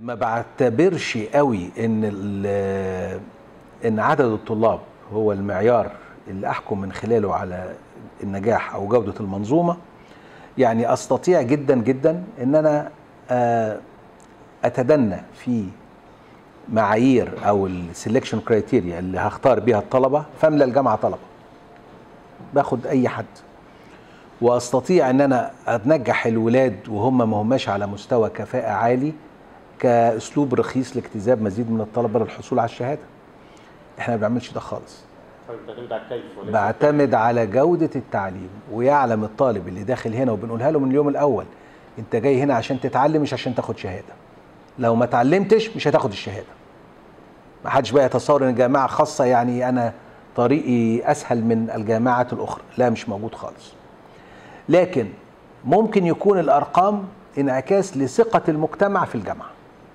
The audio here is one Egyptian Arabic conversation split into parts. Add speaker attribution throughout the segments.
Speaker 1: ما بعتبرش قوي ان ال- ان عدد الطلاب هو المعيار اللي احكم من خلاله على النجاح او جوده المنظومه يعني استطيع جدا جدا ان انا آه، اتدنى في معايير او السلكشن كرايتيريا اللي هختار بيها الطلبه فاملى الجامعه طلبه باخد اي حد واستطيع ان انا انجح الولاد وهم ما هماش على مستوى كفاءه عالي كاسلوب رخيص لاجتذاب مزيد من الطلبه للحصول على الشهاده احنا ما بنعملش ده خالص
Speaker 2: بتعتمد على الكيف وليس
Speaker 1: بعتمد على جودة التعليم ويعلم الطالب اللي داخل هنا وبنقولها له من اليوم الأول أنت جاي هنا عشان تتعلم مش عشان تاخد شهادة لو ما اتعلمتش مش هتاخد الشهادة ما حدش بقى يتصور ان الجامعة خاصة يعني أنا طريقي أسهل من الجامعات الأخرى لا مش موجود خالص لكن ممكن يكون الأرقام انعكاس لثقة المجتمع في الجامعة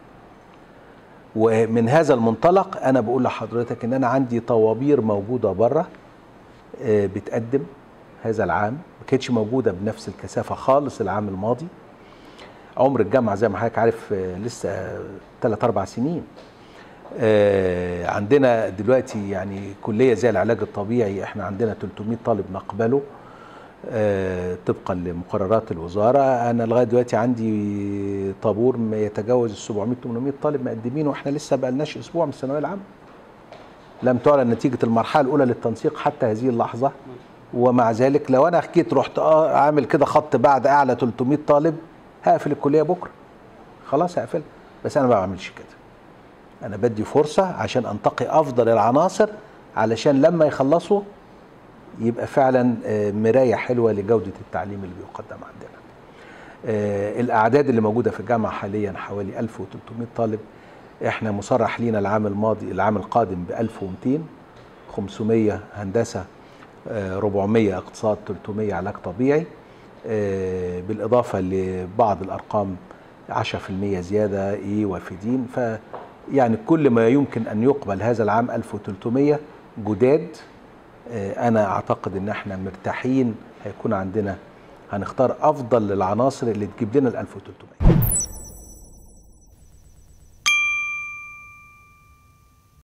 Speaker 1: ومن هذا المنطلق انا بقول لحضرتك ان انا عندي طوابير موجوده بره آه، بتقدم هذا العام ما كانتش موجوده بنفس الكثافه خالص العام الماضي عمر الجامعه زي ما حضرتك عارف آه، لسه 3 4 سنين آه، عندنا دلوقتي يعني كليه زي العلاج الطبيعي احنا عندنا 300 طالب نقبله آه، طبقا لمقررات الوزاره انا لغايه دلوقتي عندي طابور ما يتجاوز ال 700 800 طالب مقدمين واحنا لسه بقى لناش اسبوع من الثانويه العامه لم تعلن نتيجه المرحله الاولى للتنسيق حتى هذه اللحظه ومع ذلك لو انا حكيت رحت آه عامل كده خط بعد اعلى 300 طالب هقفل الكليه بكره خلاص هقفل بس انا ما بعملش كده انا بدي فرصه عشان انتقي افضل العناصر علشان لما يخلصوا يبقى فعلا آه، مرايه حلوه لجوده التعليم اللي بيقدم عندنا. آه، الاعداد اللي موجوده في الجامعه حاليا حوالي 1300 طالب احنا مصرح لينا العام الماضي العام القادم ب 1200 500 هندسه آه، 400 اقتصاد 300 علاج طبيعي آه، بالاضافه لبعض الارقام 10% زياده ايه وافدين ف يعني كل ما يمكن ان يقبل هذا العام 1300 جداد آه، انا اعتقد ان احنا مرتاحين هيكون عندنا هنختار افضل العناصر اللي تجيب لنا ال 1300